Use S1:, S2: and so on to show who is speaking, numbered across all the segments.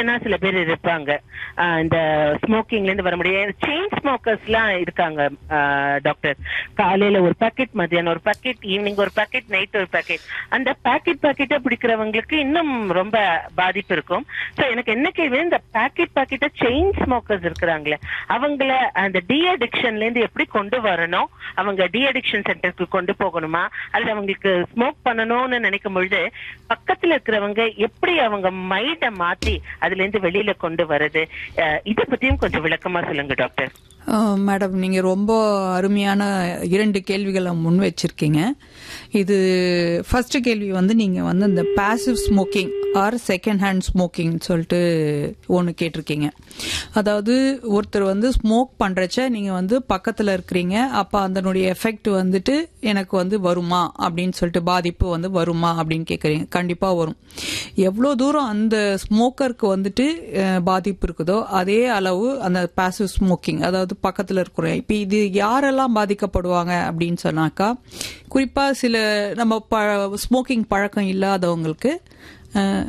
S1: அடிக்ஷனா சில பேர் இருப்பாங்க ஆஹ் இந்த ஸ்மோக்கிங்ல இருந்து வர முடியாது செயின் ஸ்மோக்கர்ஸ் எல்லாம் இருக்காங்க ஆஹ் டாக்டர் காலையில ஒரு பாக்கெட் மத்தியானம் ஒரு பாக்கெட் ஈவினிங் ஒரு பாக்கெட் நைட் ஒரு பாக்கெட் அந்த பாக்கெட் பாக்கெட்டா பிடிக்கிறவங்களுக்கு இன்னும் ரொம்ப பாதிப்பு இருக்கும் சோ எனக்கு என்ன கேள்வி இந்த பாக்கெட் பாக்கெட்டா செயின் ஸ்மோக்கர்ஸ் இருக்கிறாங்களே அவங்கள அந்த டி அடிக்ஷன்ல இருந்து எப்படி கொண்டு வரணும் அவங்க டி அடிக்ஷன் சென்டருக்கு கொண்டு போகணுமா அல்லது அவங்களுக்கு ஸ்மோக் பண்ணணும்னு நினைக்கும் பொழுது பக்கத்துல இருக்கிறவங்க எப்படி அவங்க மைண்ட மாத்தி அதுல இருந்து வெளியில கொண்டு வருது அஹ் இத பத்தியும் கொஞ்சம் விளக்கமா சொல்லுங்க டாக்டர்
S2: அஹ், மேடம் நீங்க ரொம்ப அருமையான இரண்டு கேள்விகளை முன் வச்சிருக்கீங்க இது ஃபர்ஸ்ட் கேள்வி வந்து நீங்க வந்து இந்த passive smoking or second hand smoking சொல்லிட்டு ஒன்று கேட்டிருக்கீங்க அதாவது ஒருத்தர் வந்து ஸ்மோக் பண்றச்ச நீங்க வந்து பக்கத்துல இருக்கிறீங்க அப்ப அதனுடைய எஃபெக்ட் வந்துட்டு எனக்கு வந்து வருமா அப்படின்னு சொல்லிட்டு பாதிப்பு வந்து வருமா அப்படின்னு கேக்குறீங்க கண்டிப்பா வரும் எவ்வளவு தூரம் அந்த ஸ்மோக்கருக்கு வந்துட்டு அஹ், பாதிப்பு இருக்குதோ அதே அளவு அந்த பாசிவ் ஸ்மோக்கிங் அதாவது பக்கத்துல இருக்கிறோம் இப்ப இது யாரெல்லாம் பாதிக்கப்படுவாங்க அப்படின்னு சொன்னாக்கா குறிப்பா சில நம்ம ஸ்மோக்கிங் பழக்கம் இல்லாதவங்களுக்கு அஹ்,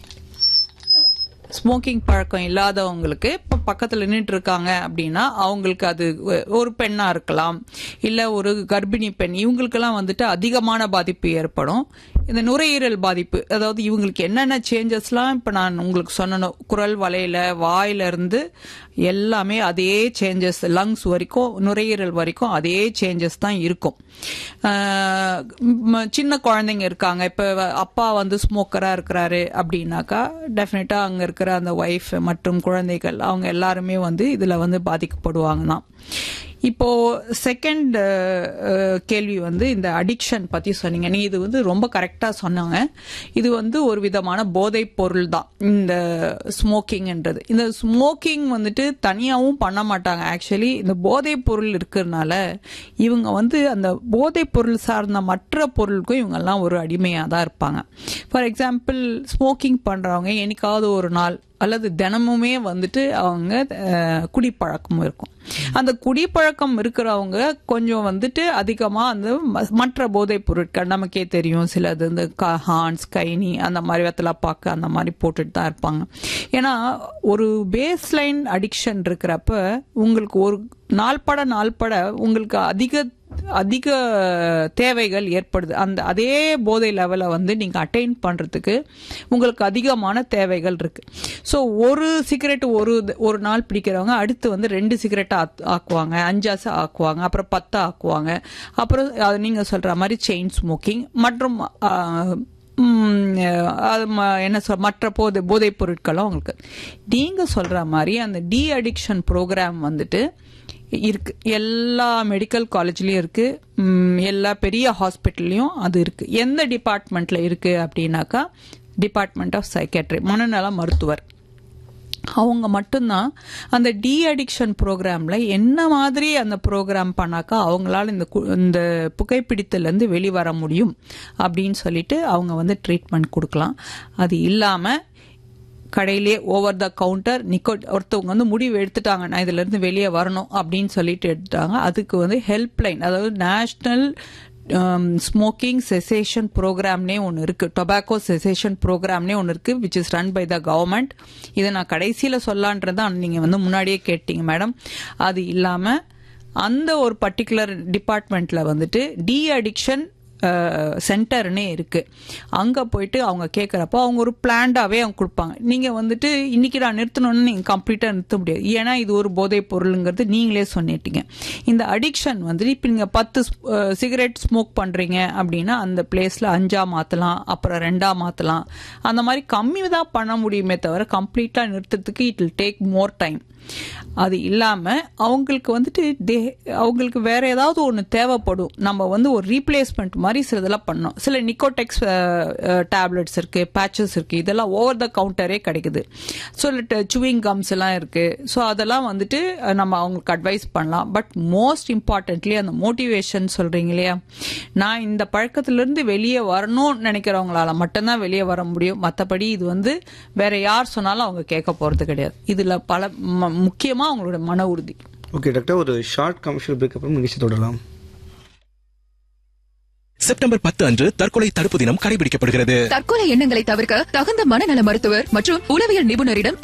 S2: ஸ்மோக்கிங் பழக்கம் இல்லாதவங்களுக்கு இப்போ பக்கத்தில் நின்றுட்டு இருக்காங்க அப்படின்னா அவங்களுக்கு அது ஒ- ஒரு பெண்ணா இருக்கலாம் இல்லை ஒரு கர்ப்பிணி பெண் இவங்களுக்கெல்லாம் வந்துட்டு அதிகமான பாதிப்பு ஏற்படும் இந்த நுரையீரல் பாதிப்பு அதாவது இவங்களுக்கு என்னென்ன சேஞ்சஸ்லாம் இப்போ நான் உங்களுக்கு சொன்னணும் குரல் வலையில வாயில இருந்து எல்லாமே அதே சேஞ்சஸ் லங்ஸ் வரைக்கும் நுரையீரல் வரைக்கும் அதே சேஞ்சஸ் தான் இருக்கும் ஆஹ் ம- சின்ன குழந்தைங்க இருக்காங்க இப்போ அப்பா வந்து ஸ்மோக்கரா இருக்கிறாரு அப்படின்னாக்கா டெஃபினட்டா அங்க இருக்கிற அந்த ஒய்ஃப் மற்றும் குழந்தைகள் அவங்க எல்லாருமே வந்து இதுல வந்து பாதிக்கப்படுவாங்க தான் இப்போ செகண்ட் கேள்வி வந்து இந்த அடிக்ஷன் பத்தி சொன்னீங்க நீ இது வந்து ரொம்ப கரெக்டா சொன்னாங்க இது வந்து ஒரு விதமான போதைப் பொருள் தான் இந்த ஸ்மோக்கிங்ன்றது இந்த ஸ்மோக்கிங் வந்துட்டு தனியாவும் பண்ண மாட்டாங்க ஆக்சுவலி இந்த போதைப் பொருள் இருக்கிறதுனால இவங்க வந்து அந்த போதைப் பொருள் சார்ந்த மற்ற பொருளுக்கும் இவங்கெல்லாம் ஒரு அடிமையாக தான் இருப்பாங்க ஃபார் எக்ஸாம்பிள் ஸ்மோக்கிங் பண்றவங்க என்னைக்காவது ஒரு நாள் அல்லது தினமுமே வந்துட்டு அவங்க அஹ், குடிப்பழக்கம் இருக்கும் அந்த குடிப்பழக்கம் இருக்கிறவங்க கொஞ்சம் வந்துட்டு அதிகமா அந்த ம- மற்ற போதைப் பொருட்கள் நமக்கே தெரியும் சிலது இந்த க- ஹான்ஸ் கைனி அந்த மாதிரி வெத்தலை பாக்கு அந்த மாதிரி போட்டுட்டு தான் இருப்பாங்க ஏன்னா ஒரு பேஸ் லைன் அடிக்ஷன் இருக்கிறப்ப உங்களுக்கு ஒரு நாள்பட நாள்பட உங்களுக்கு அதிக அதிக தேவைகள் ஏற்படுது அந்த அதே போதை லெவலை வந்து நீங்க அட்டைன் பண்றதுக்கு உங்களுக்கு அதிகமான தேவைகள் இருக்கு ஸோ ஒரு சிகரெட் ஒரு ஒரு நாள் பிடிக்கிறவங்க அடுத்து வந்து ரெண்டு சிகரெட் ஆக்குவாங்க அஞ்சாசு ஆக்குவாங்க அப்புறம் பத்து ஆக்குவாங்க அப்புறம் அது நீங்க சொல்ற மாதிரி செயின் ஸ்மோக்கிங் மற்றும் ஆஹ், ம், அது ம- என்ன சொல் மற்ற போதை போதைப் பொருட்களும் உங்களுக்கு நீங்க சொல்ற மாதிரி அந்த டி அடிக்ஷன் ப்ரோக்ராம் வந்துட்டு இருக்கு எல்லா மெடிக்கல் காலேஜ்லயும் இருக்கு ம், எல்லா பெரிய ஹாஸ்பிட்டல்லையும் அது இருக்கு எந்த டிபார்ட்மெண்ட்ல இருக்கு அப்படின்னாக்கா டிபார்ட்மெண்ட் ஆஃப் சைக்கேட்ரி மனநல மருத்துவர் அவங்க மட்டும்தான் அந்த டி அடிக்ஷன் ப்ரோக்ராம்ல என்ன மாதிரி அந்த ப்ரோக்ராம் பண்ணாக்கா அவங்களால இந்த கு- இந்த புகைப்பிடித்தல இருந்து வெளிவர முடியும் அப்படின்னு சொல்லிட்டு அவங்க வந்து ட்ரீட்மெண்ட் கொடுக்கலாம் அது இல்லாம கடையிலே ஓவர் த கவுண்டர் நிக்கோ ஒருத்தவங்க வந்து முடிவு எடுத்துட்டாங்க நான் இதுல இருந்து வெளியே வரணும் அப்படின்னு சொல்லிட்டு எடுத்துட்டாங்க அதுக்கு வந்து ஹெல்ப்லைன் அதாவது நேஷனல் ஸ்மோக்கிங் செசேஷன் ப்ரோக்ராம்னே ஒன்று இருக்கு டொபாக்கோ செசேஷன் ப்ரோக்ராம்னே ஒன்று இருக்கு which is run by the government இதை நான் கடைசியில் சொல்லான்றதான் நீங்க வந்து முன்னாடியே கேட்டீங்க மேடம் அது இல்லாம அந்த ஒரு பர்டிகுலர் டிபார்ட்மெண்ட்ல வந்துட்டு டி அடிக்ஷன் சென்டர்னே இருக்கு அங்க போயிட்டு அவங்க கேட்கறப்போ அவங்க ஒரு பிளான்டாவே அவங்க கொடுப்பாங்க நீங்க வந்துட்டு இன்னைக்கு நான் நிறுத்தணும்னு நீங்க கம்ப்ளீட்டா நிறுத்த முடியாது ஏன்னா இது ஒரு போதைப் பொருளுங்கிறது நீங்களே சொன்னிட்டீங்க இந்த அடிக்ஷன் வந்து இப்ப நீங்க பத்து சிகரெட் ஸ்மோக் பண்றீங்க அப்படின்னா அந்த பிளேஸ்ல அஞ்சா மாத்தலாம் அப்புறம் ரெண்டா மாத்தலாம் அந்த மாதிரி கம்மி தான் பண்ண முடியுமே தவிர கம்ப்ளீட்டா நிறுத்தத்துக்கு it will take more time அது இல்லாம அவங்களுக்கு வந்துட்டு they- அவங்களுக்கு வேற ஏதாவது ஒன்று தேவைப்படும் நம்ம வந்து ஒரு ரீப்ளேஸ்மெண்ட் மாதிரி சிலதெல்லாம் பண்ணோம் சில நிக்கோடெக்ஸ் டேப்லெட்ஸ் இருக்கு பேச்சஸ் இருக்கு இதெல்லாம் ஓவர் த கவுண்டரே கிடைக்குது ஸோ சுவிங் கம்ஸ் எல்லாம் இருக்கு ஸோ அதெல்லாம் வந்துட்டு அஹ், நம்ம அவங்களுக்கு அட்வைஸ் பண்ணலாம் பட் மோஸ்ட் இம்பார்ட்டன்ட்லி அந்த மோட்டிவேஷன் சொல்றீங்க இல்லையா நான் இந்த பழக்கத்திலிருந்து வெளியே வரணும்னு நினைக்கிறவங்களால மட்டும்தான் வெளியே வர முடியும் மற்றபடி இது வந்து வேற யார் சொன்னாலும் அவங்க கேட்க போறது கிடையாது இதுல பல ம- முக்கியமா அவங்களோட மன உறுதி
S3: ஓகே டாக்டர் ஒரு ஷார்ட் கமர்ஷியல் பிரேக் அப்புறம் நிகழ்ச்சி தொடரலாம்
S4: செப்டம்பர் பத்து அன்று தற்கொலை தடுப்பு தினம் கடைபிடிக்கப்படுகிறது
S5: தற்கொலை எண்ணங்களை தவிர்க்க தகுந்த மனநல மருத்துவர் மற்றும் உளவியல் நிபுணரிடம்